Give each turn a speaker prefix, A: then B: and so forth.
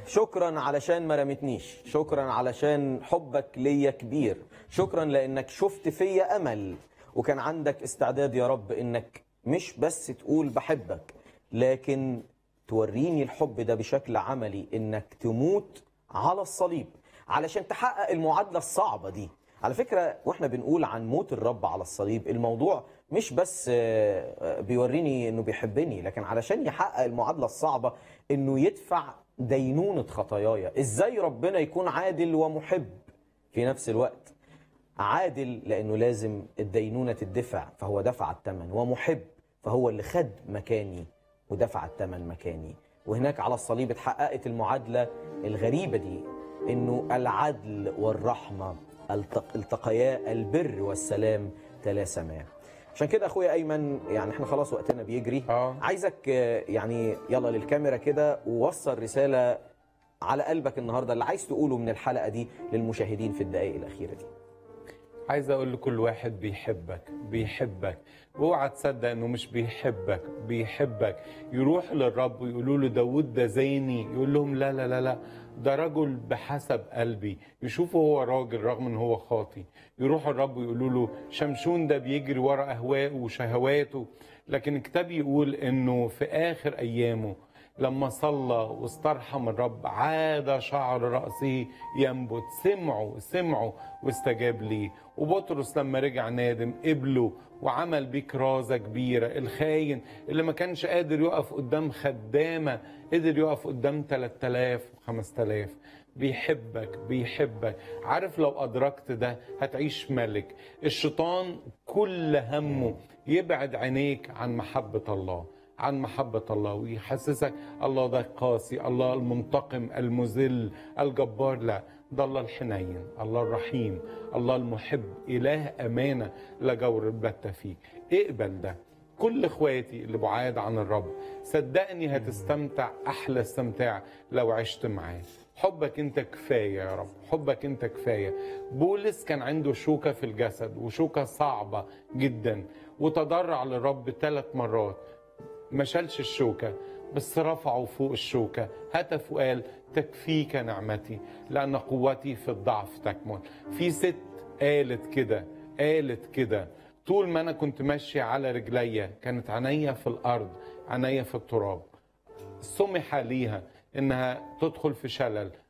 A: شكرا علشان ما رمتنيش شكرا علشان حبك ليا كبير شكرا لانك شفت فيا امل وكان عندك استعداد يا رب انك مش بس تقول بحبك لكن توريني الحب ده بشكل عملي انك تموت على الصليب علشان تحقق المعادلة الصعبة دي على فكرة واحنا بنقول عن موت الرب على الصليب الموضوع مش بس آه، آه، بيوريني انه بيحبني لكن علشان يحقق المعادلة الصعبة انه يدفع دينونة خطاياي ازاي ربنا يكون عادل ومحب في نفس الوقت عادل لانه لازم الدينونة تدفع فهو دفع الثمن ومحب فهو اللي خد مكاني ودفع الثمن مكاني وهناك على الصليب اتحققت المعادلة الغريبة دي انه العدل والرحمة التق- التقيا البر والسلام تلاسما عشان كده اخويا ايمن يعني احنا خلاص وقتنا بيجري
B: آه.
A: عايزك آه، يعني يلا للكاميرا كده ووصل رسالة على قلبك النهارده اللي عايز تقوله من الحلقة دي للمشاهدين في الدقائق الأخيرة دي
B: عايز اقول لكل واحد بيحبك بيحبك واوعى تصدق انه مش بيحبك بيحبك يروح للرب ويقولوا له داود ده زيني يقول لهم لا لا لا لا ده رجل بحسب قلبي يشوفه هو راجل رغم ان هو خاطي يروح الرب ويقولوا له شمشون ده بيجري ورا اهواءه وشهواته لكن الكتاب يقول انه في اخر ايامه لما صلى واسترحم الرب عاد شعر رأسه ينبت سمعوا سمعوا واستجاب ليه وبطرس لما رجع نادم قبله وعمل بيه كرازة كبيرة الخاين اللي ما كانش قادر يقف قدام خدامة قدر يقف قدام 3000 و5000 بيحبك بيحبك عارف لو أدركت ده هتعيش ملك الشيطان كل همه يبعد عينيك عن محبة الله عن محبة الله ويحسسك الله ده قاسي الله المنتقم المذل الجبار لا ده الله الحنين الله الرحيم الله المحب إله أمانة لا جور البتة فيك اقبل ده كل اخواتي اللي بعاد عن الرب صدقني هتستمتع احلى استمتاع لو عشت معاه حبك انت كفايه يا رب حبك انت كفايه بولس كان عنده شوكه في الجسد وشوكه صعبه جدا وتضرع للرب ثلاث مرات ما شالش الشوكة بس رفعه فوق الشوكة هتف وقال تكفيك نعمتي لأن قوتي في الضعف تكمن في ست قالت كده قالت كده طول ما أنا كنت ماشية على رجليا كانت عينيا في الأرض عينيا في التراب سمح ليها انها تدخل في شلل